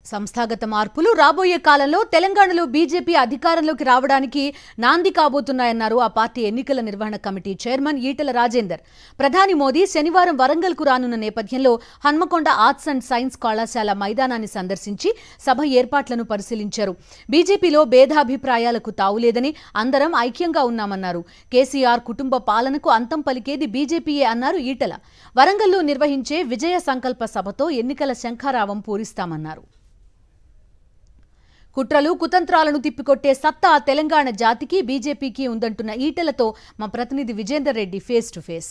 సంస్థాగత మార్పులు రాబోయే కాలంలో తెలంగాణలో బీజేపీ అధికారంలోకి రావడానికి నాంది కాబోతున్నాయన్నారు ఆ పార్టీ ఎన్నికల నిర్వహణ కమిటీ చైర్మన్ ఈటెల రాజేందర్ ప్రధాని మోదీ శనివారం వరంగల్కు రానున్న నేపథ్యంలో హన్మకొండ ఆర్ట్స్ అండ్ సైన్స్ కళాశాల మైదానాన్ని సందర్శించి సభ ఏర్పాట్లను పరిశీలించారు బీజేపీలో భేదాభిప్రాయాలకు తావులేదని అందరం ఐక్యంగా ఉన్నామన్నారు కేసీఆర్ కుటుంబ పాలనకు అంతం పలికేది బీజేపీయే అన్నారు ఈటెల వరంగల్లో నిర్వహించే విజయ సంకల్ప సభతో ఎన్నికల శంఖారావం పూరిస్తామన్నారు కుట్రలు కుతంత్రాలను తిప్పికొట్టే సత్తా తెలంగాణ జాతికి బీజేపీకి ఉందంటున్న ఈటెలతో మా ప్రతినిధి Vijender Reddy face to face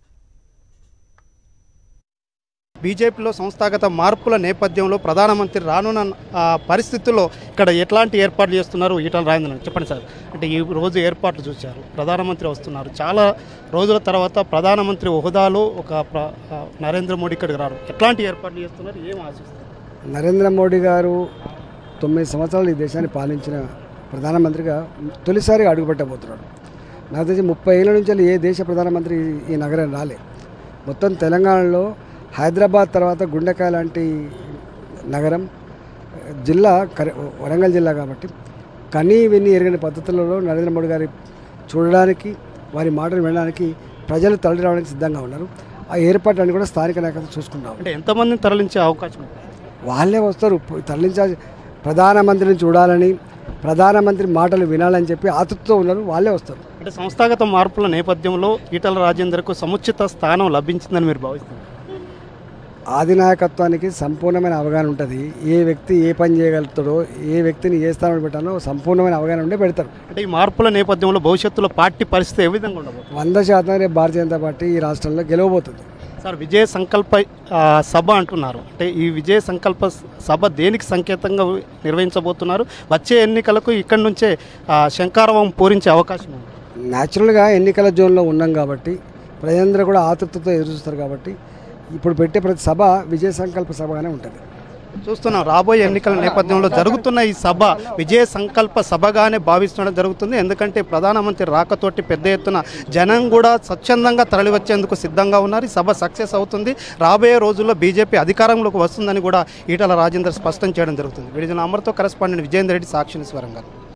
బీజేపీలో సంస్థాగత మార్పుల నేపథ్యంలో ప్రధానమంత్రి రానున్న ఆ, పరిస్థితుల్లో ఇక్కడ ఎట్లాంటి ఏర్పాట్లు చేస్తున్నారు ఈటల రాజేంద్ర చెప్పండి సార్ అంటే ఈ రోజు ఏర్పాట్లు చూశారు ప్రధానమంత్రి వస్తున్నారు చాలా రోజుల తర్వాత ప్రధానమంత్రి హోదాలో ఒక ప్ర- ఆ, నరేంద్ర మోడీ ఇక్కడికి రారు ఎట్లాంటి ఏర్పాట్లు చేస్తున్నారు ఏం ఆశిస్తారు నరేంద్ర మోడీ గారు తొమ్మిది సంవత్సరాలు ఈ దేశాన్ని పాలించిన ప్రధానమంత్రిగా తొలిసారిగా అడుగుపెట్టబోతున్నాడు నాకు తెలిసి ముప్పై ఏళ్ళ నుంచి ఏ దేశ ప్రధానమంత్రి ఈ- ఈ నగరం రాలే మొత్తం తెలంగాణలో హైదరాబాద్ తర్వాత గుండెకాయ లాంటి నగరం జిల్లా కరి వరంగల్ జిల్లా కాబట్టి కనీ విని ఎరగని పద్ధతులలో నరేంద్ర మోడీ గారి చూడడానికి వారి మాటలు వినడానికి ప్రజలు తరలి రావడానికి సిద్ధంగా ఉన్నారు ఆ ఏర్పాట్లన్నీ కూడా స్థానిక నాయకత్వం చూసుకుంటాం అంటే ఎంతమందిని తరలించే అవకాశం ఉంది వాళ్ళే వస్తారు తరలించాలి ప్రధానమంత్రిని చూడాలని ప్రధానమంత్రి మాటలు వినాలని చెప్పి ఆతృతతో ఉన్నారు వాళ్ళే వస్తారు అంటే సంస్థాగత మార్పుల నేపథ్యంలో ఈటల రాజేందర్కు సముచిత స్థానం లభించిందని మీరు భావిస్తున్నారు ఆధినాయకత్వానికి సంపూర్ణమైన అవగాహన ఉంటుంది ఏ వ్యక్తి ఏ పని చేయగలుగుతాడో ఏ వ్యక్తిని ఏ స్థానంలో పెట్టాలో సంపూర్ణమైన అవగాహన ఉండే పెడతారు అంటే ఈ మార్పుల నేపథ్యంలో భవిష్యత్తులో పార్టీ పరిస్థితి ఏ విధంగా ఉండబోతుంది వంద శాతం రేపు భారతీయ జనతా పార్టీ ఈ రాష్ట్రంలో గెలవబోతుంది సార్ విజయ సంకల్ప ఆ, సభ అంటున్నారు అంటే ఈ విజయ సంకల్ప సభ దేనికి సంకేతంగా నిర్వహించబోతున్నారు వచ్చే ఎన్నికలకు ఇక్కడి నుంచే ఆ, శంకారవం పూరించే అవకాశం ఉంది న్యాచురల్గా ఎన్నికల జోన్లో ఉన్నాం కాబట్టి ప్రజలందరూ కూడా ఆతృతతో ఎదురుచూస్తారు కాబట్టి ఇప్పుడు పెట్టే ప్రతి సభ విజయ సంకల్ప సభగానే ఉంటుంది చూస్తున్నాం రాబోయే ఎన్నికల నేపథ్యంలో జరుగుతున్న ఈ సభ విజయ సంకల్ప సభగానే భావిస్తుండడం జరుగుతుంది ఎందుకంటే ప్రధానమంత్రి రాకతోటి పెద్ద ఎత్తున జనం కూడా స్వచ్ఛందంగా తరలివచ్చేందుకు సిద్ధంగా ఉన్నారు ఈ సభ సక్సెస్ అవుతుంది రాబోయే రోజుల్లో బీజేపీ అధికారంలోకి వస్తుందని కూడా ఈటల రాజేందర్ స్పష్టం చేయడం జరుగుతుంది విడిజన అమర్తో కరెస్పాండెంట్ విజయేందర్ రెడ్డి సాక్షి స్వరంగా